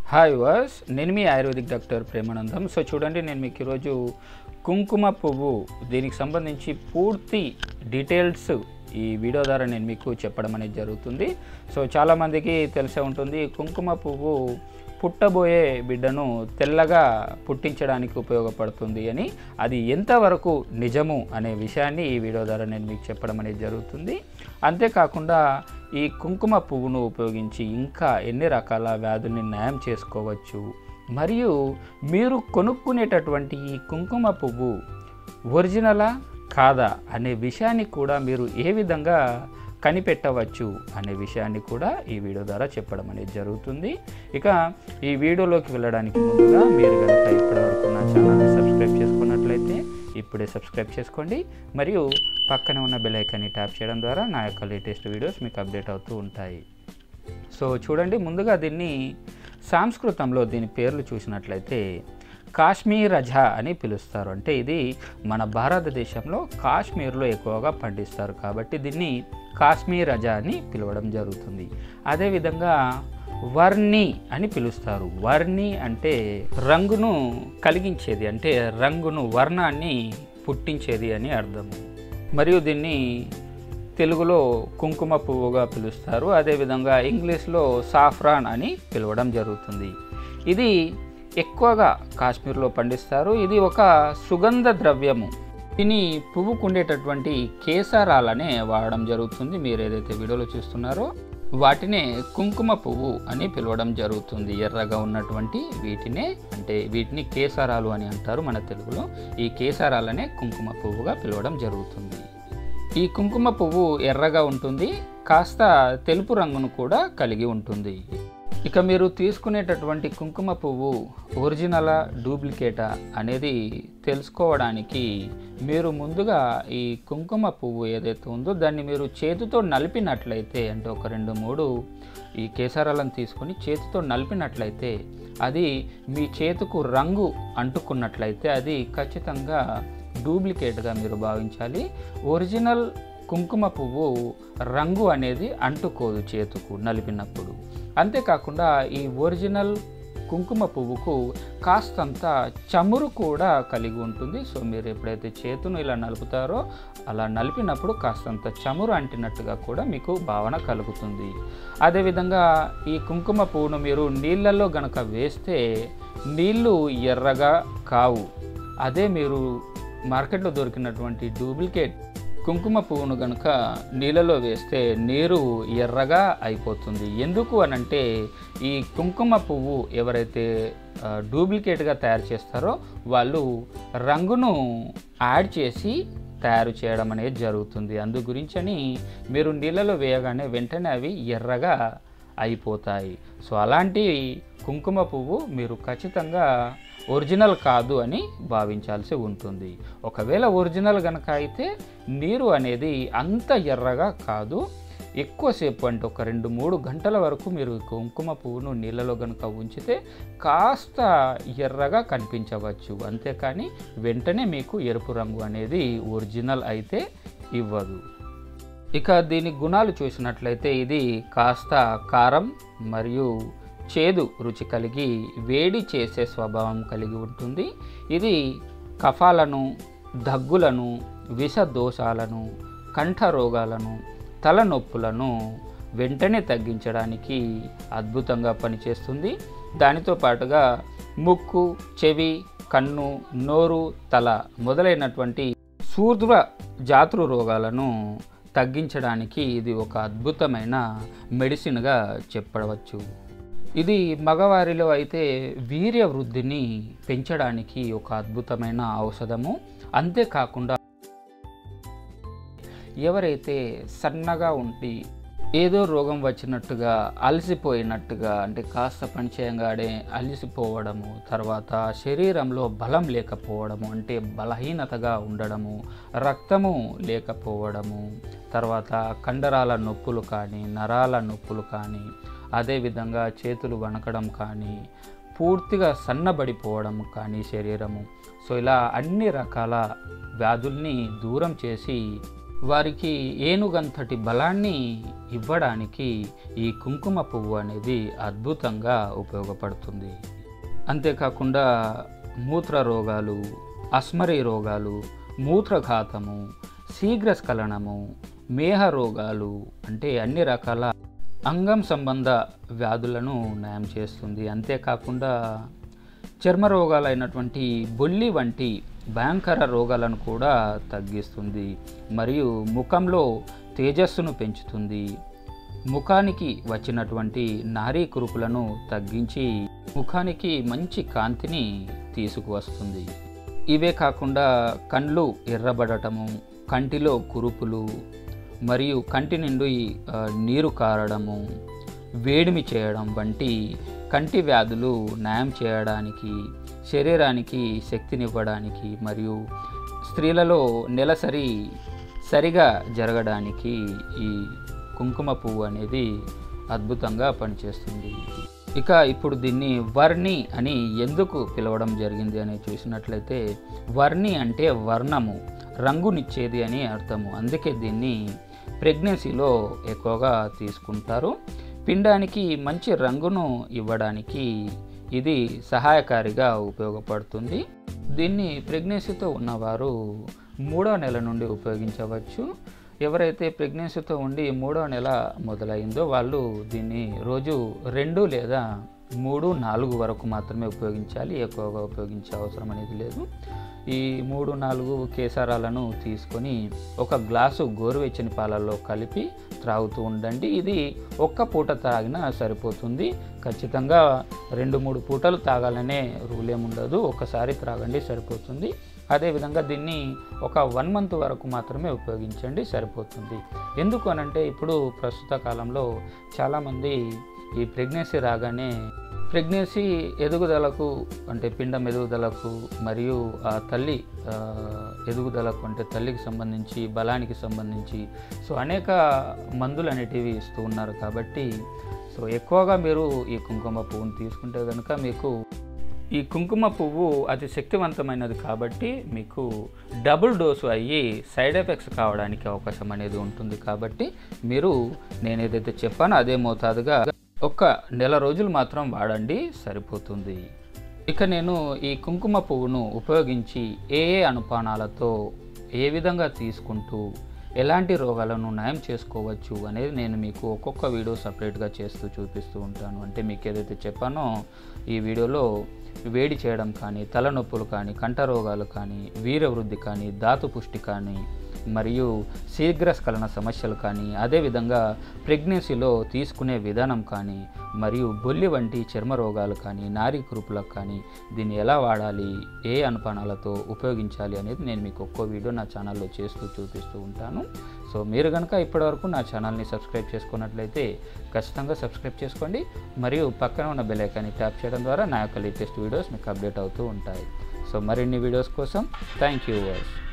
hi వాస్ నేను మీ ఆయుర్వేదిక్ డాక్టర్ ప్రేమానందం సో చూడండి నేను మీకు ఈరోజు కుంకుమ పువ్వు దీనికి సంబంధించి పూర్తి డీటెయిల్స్ ఈ వీడియో ద్వారా నేను మీకు చెప్పడం అనేది జరుగుతుంది సో చాలామందికి తెలిసే ఉంటుంది కుంకుమ పువ్వు పుట్టబోయే బిడ్డను తెల్లగా పుట్టించడానికి ఉపయోగపడుతుంది అని అది ఎంతవరకు నిజము అనే విషయాన్ని ఈ వీడియో ద్వారా నేను మీకు చెప్పడం అనేది జరుగుతుంది అంతేకాకుండా ఈ కుంకుమ పువ్వును ఉపయోగించి ఇంకా ఎన్ని రకాల వ్యాధుల్ని నయం చేసుకోవచ్చు మరియు మీరు కొనుక్కునేటటువంటి ఈ కుంకుమ పువ్వు ఒరిజినలా కాదా అనే విషయాన్ని కూడా మీరు ఏ విధంగా కనిపెట్టవచ్చు అనే విషయాన్ని కూడా ఈ వీడియో ద్వారా చెప్పడం అనేది జరుగుతుంది ఇక ఈ వీడియోలోకి వెళ్ళడానికి ముందుగా మీరు కనుక ఇప్పటివరకు నా ఛానల్ని సబ్స్క్రైబ్ చేసుకున్నట్లయితే ఇప్పుడే సబ్స్క్రైబ్ చేసుకోండి మరియు పక్కన ఉన్న బెల్ ఐకాన్ని ట్యాప్ చేయడం ద్వారా నా యొక్క లేటెస్ట్ వీడియోస్ మీకు అప్డేట్ అవుతూ ఉంటాయి సో చూడండి ముందుగా దీన్ని సంస్కృతంలో దీని పేర్లు చూసినట్లయితే కాశ్మీర్ రజా అని పిలుస్తారు అంటే ఇది మన భారతదేశంలో కాశ్మీర్లో ఎక్కువగా పండిస్తారు కాబట్టి దీన్ని కాశ్మీర్ రజా అని పిలవడం జరుగుతుంది అదేవిధంగా వర్ణి అని పిలుస్తారు వర్ణి అంటే రంగును కలిగించేది అంటే రంగును వర్ణాన్ని పుట్టించేది అని అర్థము మరియు దీన్ని తెలుగులో కుంకుమ పువ్వుగా పిలుస్తారు అదేవిధంగా ఇంగ్లీష్లో సాఫ్రాన్ అని పిలవడం జరుగుతుంది ఇది ఎక్కువగా కాశ్మీర్లో పండిస్తారు ఇది ఒక సుగంధ ద్రవ్యము దీని పువ్వుకు ఉండేటటువంటి కేసరాలనే వాడడం జరుగుతుంది మీరు ఏదైతే వీడియోలో చూస్తున్నారో వాటినే కుంకుమ పువ్వు అని పిలవడం జరుగుతుంది ఎర్రగా ఉన్నటువంటి వీటినే అంటే వీటిని కేసరాలు అని అంటారు మన తెలుగులో ఈ కేసరాలనే కుంకుమ పువ్వుగా పిలవడం జరుగుతుంది ఈ కుంకుమ పువ్వు ఎర్రగా ఉంటుంది కాస్త తెలుపు రంగును కూడా కలిగి ఉంటుంది ఇక మీరు తీసుకునేటటువంటి కుంకుమ పువ్వు ఒరిజినలా డూప్లికేటా అనేది తెలుసుకోవడానికి మీరు ముందుగా ఈ కుంకుమ పువ్వు ఏదైతే ఉందో దాన్ని మీరు చేతితో నలిపినట్లయితే అంటే ఒక రెండు మూడు ఈ కేసరాలను తీసుకొని చేతితో నలిపినట్లయితే అది మీ చేతుకు రంగు అంటుకున్నట్లయితే అది ఖచ్చితంగా డూప్లికేట్గా మీరు భావించాలి ఒరిజినల్ కుంకుమ పువ్వు రంగు అనేది అంటుకోదు చేతుకు నలిపినప్పుడు అంతేకాకుండా ఈ ఒరిజినల్ కుంకుమ పువ్వుకు కాస్తంత చమురు కూడా కలిగి ఉంటుంది సో మీరు ఎప్పుడైతే చేతును ఇలా నలుపుతారో అలా నలిపినప్పుడు కాస్తంత చమురు అంటినట్టుగా కూడా మీకు భావన కలుగుతుంది అదేవిధంగా ఈ కుంకుమ పువ్వును మీరు నీళ్ళల్లో గనక వేస్తే నీళ్ళు ఎర్రగా కావు అదే మీరు మార్కెట్లో దొరికినటువంటి డూప్లికేట్ కుంకుమ పువ్వును కనుక నీళ్ళలో వేస్తే నీరు ఎర్రగా అయిపోతుంది ఎందుకు అనంటే ఈ కుంకుమ పువ్వు ఎవరైతే డూప్లికేట్గా తయారు చేస్తారో వాళ్ళు రంగును యాడ్ చేసి తయారు చేయడం అనేది జరుగుతుంది అందు గురించని మీరు నీళ్ళలో వేయగానే వెంటనే అవి ఎర్రగా అయిపోతాయి సో అలాంటి కుంకుమ పువ్వు మీరు ఖచ్చితంగా ఒరిజినల్ కాదు అని భావించాల్సి ఉంటుంది ఒకవేళ ఒరిజినల్ కనుక అయితే నీరు అనేది అంత ఎర్రగా కాదు ఎక్కువసేపు అంటే ఒక రెండు మూడు గంటల వరకు మీరు కుంకుమ పువ్వును నీళ్ళలో కనుక ఉంచితే కాస్త ఎర్రగా కనిపించవచ్చు అంతేకాని వెంటనే మీకు ఎరుపు రంగు అనేది ఒరిజినల్ అయితే ఇవ్వదు ఇక దీని గుణాలు చూసినట్లయితే ఇది కాస్త కారం మరియు చేదు రుచి కలిగి వేడి చేసే స్వభావం కలిగి ఉంటుంది ఇది కఫాలను దగ్గులను విష దోషాలను కంఠ రోగాలను తలనొప్పులను వెంటనే తగ్గించడానికి అద్భుతంగా పనిచేస్తుంది దానితో పాటుగా ముక్కు చెవి కన్ను నోరు తల మొదలైనటువంటి సూర్ధ్వ జాతృ రోగాలను తగ్గించడానికి ఇది ఒక అద్భుతమైన మెడిసిన్గా చెప్పవచ్చు ఇది మగవారిలో అయితే వీర్య వృద్ధిని పెంచడానికి ఒక అద్భుతమైన ఔషధము అంతేకాకుండా ఎవరైతే సన్నగా ఉండి ఏదో రోగం వచ్చినట్టుగా అలసిపోయినట్టుగా అంటే కాస్త పనిచేయంగానే అలసిపోవడము తర్వాత శరీరంలో బలం లేకపోవడము అంటే బలహీనతగా ఉండడము రక్తము లేకపోవడము తర్వాత కండరాల నొప్పులు కానీ నరాల నొప్పులు కానీ అదేవిధంగా చేతులు వణకడం కానీ పూర్తిగా సన్నబడిపోవడం కానీ శరీరము సో ఇలా అన్ని రకాల వ్యాధుల్ని దూరం చేసి వారికి ఏనుగంతటి బలాన్ని ఇవ్వడానికి ఈ కుంకుమ పువ్వు అనేది అద్భుతంగా ఉపయోగపడుతుంది అంతేకాకుండా మూత్ర రోగాలు అస్మరీ రోగాలు మూత్రఘాతము శీఘ్రస్ఖలనము మేహ రోగాలు అంటే అన్ని రకాల అంగం సంబంధ వ్యాధులను నయం చేస్తుంది అంతేకాకుండా చర్మ రోగాలైనటువంటి బొల్లి వంటి భయంకర రోగాలను కూడా తగ్గిస్తుంది మరియు ముఖంలో తేజస్సును పెంచుతుంది ముఖానికి వచ్చినటువంటి నారీ కురుపులను తగ్గించి ముఖానికి మంచి కాంతిని తీసుకువస్తుంది ఇవే కాకుండా కండ్లు ఎర్రబడటము కంటిలో కురుపులు మరియు కంటి నుండి ఆ, నీరు కారడము వేడిమి చేయడం వంటి కంటి వ్యాధులు నయం చేయడానికి శరీరానికి శక్తినివ్వడానికి మరియు స్త్రీలలో నెలసరి సరిగా జరగడానికి ఈ కుంకుమ పువ్వు అనేది అద్భుతంగా పనిచేస్తుంది ఇక ఇప్పుడు దీన్ని వర్ణి అని ఎందుకు పిలవడం జరిగింది అని చూసినట్లయితే వర్ణి అంటే వర్ణము రంగునిచ్చేది అని అర్థము అందుకే దీన్ని ప్రెగ్నెన్సీలో ఎక్కువగా తీసుకుంటారు పిండానికి మంచి రంగును ఇవ్వడానికి ఇది సహాయకారిగా ఉపయోగపడుతుంది దీన్ని ప్రెగ్నెన్సీతో ఉన్నవారు మూడో నెల నుండి ఉపయోగించవచ్చు ఎవరైతే ప్రెగ్నెన్సీతో ఉండి మూడో నెల మొదలైందో వాళ్ళు దీన్ని రోజు రెండు లేదా మూడు నాలుగు వరకు మాత్రమే ఉపయోగించాలి ఎక్కువగా ఉపయోగించే అవసరం అనేది లేదు ఈ మూడు నాలుగు కేసరాలను తీసుకొని ఒక గ్లాసు గోరువెచ్చని పాలల్లో కలిపి త్రాగుతూ ఉండండి ఇది ఒక్క పూట తాగినా సరిపోతుంది ఖచ్చితంగా రెండు మూడు పూటలు తాగాలనే రూల్ ఏముండదు ఒకసారి త్రాగండి సరిపోతుంది అదేవిధంగా దీన్ని ఒక వన్ మంత్ వరకు మాత్రమే ఉపయోగించండి సరిపోతుంది ఎందుకు అనంటే ఇప్పుడు ప్రస్తుత కాలంలో చాలామంది ఈ ప్రెగ్నెన్సీ రాగానే ప్రెగ్నెన్సీ ఎదుగుదలకు అంటే పిండం ఎదుగుదలకు మరియు ఆ తల్లి ఆ, ఎదుగుదలకు అంటే తల్లికి సంబంధించి బలానికి సంబంధించి సో అనేక మందులు అనేటివి ఇస్తూ ఉన్నారు కాబట్టి సో ఎక్కువగా మీరు ఈ కుంకుమ పువ్వును తీసుకుంటే కనుక మీకు ఈ కుంకుమ పువ్వు అతి శక్తివంతమైనది కాబట్టి మీకు డబుల్ డోసు అయ్యి సైడ్ ఎఫెక్ట్స్ కావడానికి అవకాశం అనేది ఉంటుంది కాబట్టి మీరు నేను ఏదైతే చెప్పానో అదే మోతాదుగా ఒక్క నెల రోజులు మాత్రం వాడండి సరిపోతుంది ఇక నేను ఈ కుంకుమ పువ్వును ఉపయోగించి ఏ ఏ అనుపానాలతో ఏ విధంగా తీసుకుంటూ ఎలాంటి రోగాలను నయం చేసుకోవచ్చు అనేది నేను మీకు ఒక్కొక్క వీడియో సపరేట్గా చేస్తూ చూపిస్తూ ఉంటాను అంటే మీకు ఏదైతే చెప్పానో ఈ వీడియోలో వేడి చేయడం కానీ తలనొప్పులు కానీ కంట రోగాలు కానీ వీరవృద్ధి కానీ ధాతు పుష్టి కానీ మరియు శీఘ్రస్ఖలన సమస్యలు కానీ అదేవిధంగా ప్రెగ్నెన్సీలో తీసుకునే విధానం కానీ మరియు బొల్లి వంటి చర్మ రోగాలు కానీ నారీ కురుపులకు కానీ దీన్ని ఎలా వాడాలి ఏ అనుపానాలతో ఉపయోగించాలి అనేది నేను మీకు ఒక్కో వీడియో నా ఛానల్లో చేస్తూ చూపిస్తూ ఉంటాను సో మీరు కనుక ఇప్పటివరకు నా ఛానల్ని సబ్స్క్రైబ్ చేసుకున్నట్లయితే ఖచ్చితంగా సబ్స్క్రైబ్ చేసుకోండి మరియు పక్కన ఉన్న బెల్ ఐకాన్ని ట్యాప్ చేయడం ద్వారా నా యొక్క లేటెస్ట్ వీడియోస్ మీకు అప్డేట్ అవుతూ ఉంటాయి సో మరిన్ని వీడియోస్ కోసం థ్యాంక్ యూ వర్స్